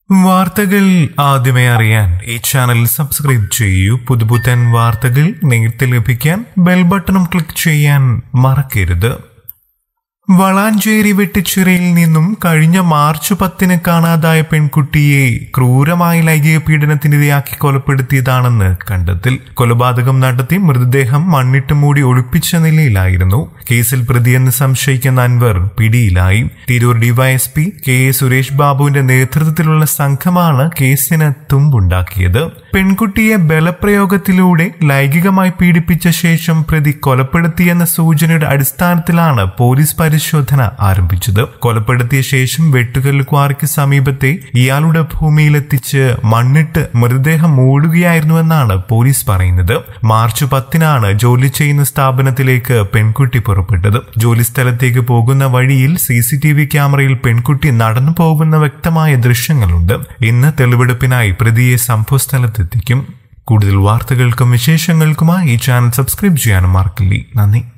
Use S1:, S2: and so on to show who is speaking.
S1: വാർത്തകൾ ആദ്യമേ അറിയാൻ ഈ ചാനൽ സബ്സ്ക്രൈബ് ചെയ്യൂ പുതുപുത്തൻ വാർത്തകൾ നേരത്തെ ലഭിക്കാൻ ബെൽ ബട്ടണും ക്ലിക്ക് ചെയ്യാൻ മറക്കരുത് വളാഞ്ചേരി വെട്ടിച്ചിറയിൽ നിന്നും കഴിഞ്ഞ മാർച്ച് പത്തിന് കാണാതായ പെൺകുട്ടിയെ ക്രൂരമായി ലൈംഗിക പീഡനത്തിനിരയാക്കി കൊലപ്പെടുത്തിയതാണെന്ന് കണ്ടെത്തൽ കൊലപാതകം നടത്തി മൃതദേഹം മണ്ണിട്ട് മൂടി ഒളിപ്പിച്ച നിലയിലായിരുന്നു കേസിൽ പ്രതിയെന്ന് സംശയിക്കുന്ന അൻവർ പിടിയിലായി Tirur DYSP K A Suresh ബാബുവിന്റെ നേതൃത്വത്തിലുള്ള സംഘമാണ് കേസിന് തുമ്പുണ്ടാക്കിയത് പെൺകുട്ടിയെ ബലപ്രയോഗത്തിലൂടെ ലൈംഗികമായി പീഡിപ്പിച്ച ശേഷം പ്രതി കൊലപ്പെടുത്തിയെന്ന സൂചനയുടെ അടിസ്ഥാനത്തിലാണ് പോലീസ് പരിശോധന ആരംഭിച്ചത് കൊലപ്പെടുത്തിയ ശേഷം വെട്ടുകല്ല് ക്വാറിക്ക് സമീപത്തെ ഇയാളുടെ ഭൂമിയിലെത്തിച്ച് മണ്ണിട്ട് മൃതദേഹം മൂടുകയായിരുന്നുവെന്നാണ് പോലീസ് പറയുന്നത് മാർച്ച് പത്തിനാണ് ജോലി ചെയ്യുന്ന സ്ഥാപനത്തിലേക്ക് പെൺകുട്ടി പുറപ്പെട്ടത് ജോലി സ്ഥലത്തേക്ക് പോകുന്ന വഴിയിൽ സി സി ടി വി ക്യാമറയിൽ പെൺകുട്ടി നടന്നു പോകുന്ന വ്യക്തമായ ദൃശ്യങ്ങളുണ്ട് ഇന്ന് തെളിവെടുപ്പിനായി പ്രതിയെ സംഭവസ്ഥലത്തെത്തിക്കും കൂടുതൽ വാർത്തകൾക്കും വിശേഷങ്ങൾക്കുമായി ഈ ചാനൽ സബ്സ്ക്രൈബ് ചെയ്യാനും മറക്കില്ലേ നന്ദി